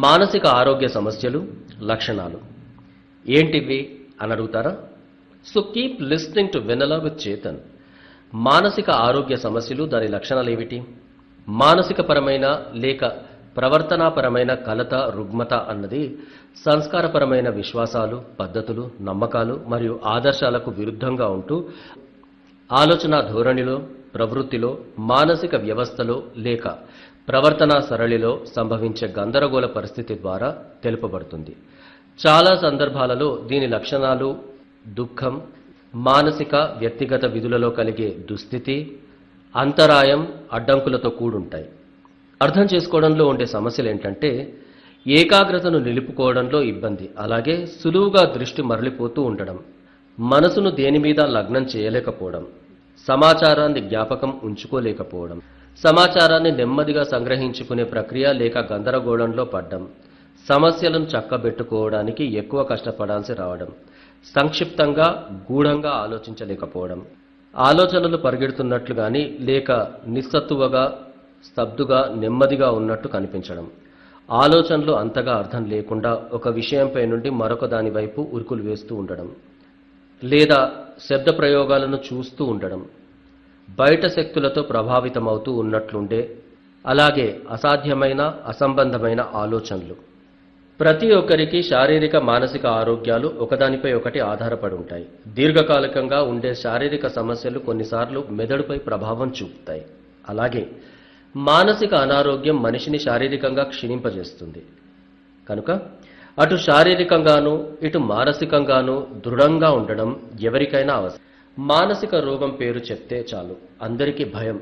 మానసిక ఆరోగ్య సమస్యలు లక్షణాలు ఏంటివి అని అడుగుతారా so keep listening to Vennela with Chetan మానసిక ఆరోగ్య సమస్యలు దాని లక్షణాలు ఏమిటి మానసిక పరమైన లేక ప్రవర్తనాపరమైన కలత రుగ్మత అన్నది సంస్కారపరమైన విశ్వాసాలు పద్ధతులు నమ్మకాలు మరియు ఆదర్శాలకు విరుద్ధంగా ఉంటూ ఆలోచన ధోరణిలో ప్రవృత్తిలో మానసిక వ్యవస్థలో లేక ప్రవర్తనా సరళిలో సంభవించే గందరగోళ పరిస్థితి ద్వారా తెలుపబడుతుంది చాలా సందర్భాలలో దీని లక్షణాలు దుఃఖం మానసిక వ్యక్తిగత విధులలో కలిగే దుస్థితి అంతరాయం అడ్డంకులతో కూడుంటాయి అర్థం చేసుకోవడంలో ఉండే సమస్యలు ఏంటంటే ఏకాగ్రతను నిలుపుకోవడంలో ఇబ్బంది అలాగే సులువుగా దృష్టి మరలిపోతూ ఉండడం మనసును దేని మీద లగ్నం చేయలేకపోవడం సమాచారాన్ని జ్ఞాపకం ఉంచుకోలేకపోవడం సమాచారాన్ని నెమ్మదిగా సంగ్రహించుకునే ప్రక్రియ లేక గందరగోళంలో పడ్డం సమస్యలను చక్కబెట్టుకోవడానికి ఎక్కువ కష్టపడాల్సి రావడం సంక్షిప్తంగా గూఢంగా ఆలోచించలేకపోవడం ఆలోచనలు పరిగెడుతున్నట్లు గాని లేక నిస్సత్తువగా స్తబ్దుగా నెమ్మదిగా ఉన్నట్టు కనిపించడం ఆలోచనలు అంతగా అర్థం లేకుండా ఒక విషయంపై నుండి మరొక దాని వైపు ఉరుకులు వేస్తూ ఉండడం లేదా శబ్ద ప్రయోగాలను చూస్తూ ఉండడం బయట శక్తులతో ప్రభావితమవుతూ ఉన్నట్లుండే అలాగే అసాధ్యమైన అసంబంధమైన ఆలోచనలు ప్రతి ఒక్కరికి శారీరక మానసిక ఆరోగ్యాలు ఒకదానిపై ఒకటి ఆధారపడి ఉంటాయి దీర్ఘకాలికంగా ఉండే శారీరక సమస్యలు కొన్నిసార్లు మెదడుపై ప్రభావం చూపుతాయి అలాగే మానసిక అనారోగ్యం మనిషిని శారీరకంగా క్షీణింపజేస్తుంది కనుక అటు శారీరకంగానూ ఇటు మానసికంగానూ దృఢంగా ఉండడం ఎవరికైనా అవసరం మానసిక రోగం పేరు చెప్తే చాలు అందరికీ భయం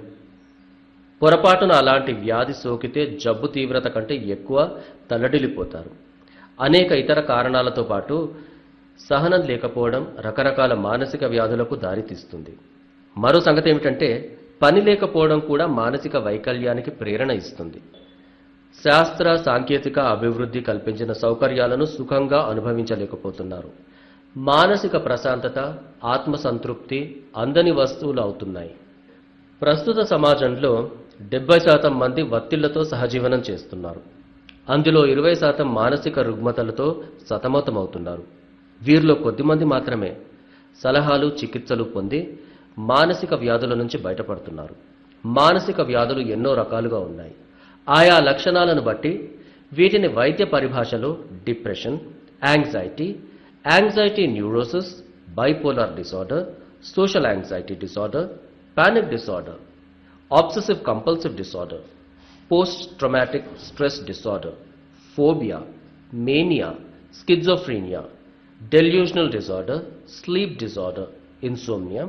పొరపాటున అలాంటి వ్యాధి సోకితే జబ్బు తీవ్రత కంటే ఎక్కువ తల్లడిల్లిపోతారు అనేక ఇతర కారణాలతో పాటు సహనం లేకపోవడం రకరకాల మానసిక వ్యాధులకు దారితీస్తుంది మరో సంగతి ఏమిటంటే పని లేకపోవడం కూడా మానసిక వైకల్యానికి ప్రేరణ ఇస్తుంది శాస్త్ర సాంకేతిక అభివృద్ధి కల్పించిన సౌకర్యాలను సుఖంగా అనుభవించలేకపోతున్నారు మానసిక ప్రశాంతత ఆత్మసంతృప్తి అందని వస్తువులు అవుతున్నాయి ప్రస్తుత సమాజంలో డెబ్బై శాతం మంది వత్తిళ్లతో సహజీవనం చేస్తున్నారు అందులో ఇరవై శాతం మానసిక రుగ్మతలతో సతమతమవుతున్నారు వీరిలో కొద్దిమంది మాత్రమే సలహాలు చికిత్సలు పొంది మానసిక వ్యాధుల నుంచి బయటపడుతున్నారు మానసిక వ్యాధులు ఎన్నో రకాలుగా ఉన్నాయి ఆయా లక్షణాలను బట్టి వీటిని వైద్య పరిభాషలో depression anxiety anxiety neurosis bipolar disorder social anxiety disorder panic disorder, obsessive compulsive disorder, post traumatic stress disorder, phobia, mania, schizophrenia, delusional disorder, sleep disorder, insomnia,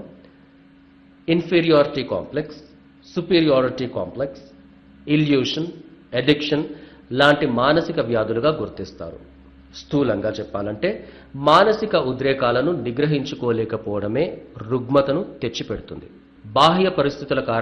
inferiority complex, superiority complex, illusion, addiction లాంటి మానసిక వ్యాధులుగా గుర్తిస్తారు స్థూలంగా చెప్పాలంటే మానసిక ఉద్రేకాలను నిగ్రహించుకోలేకపోవడమే రుగ్మతను తెచ్చిపెడుతుంది బాహ్య పరిస్థితుల కారణంగా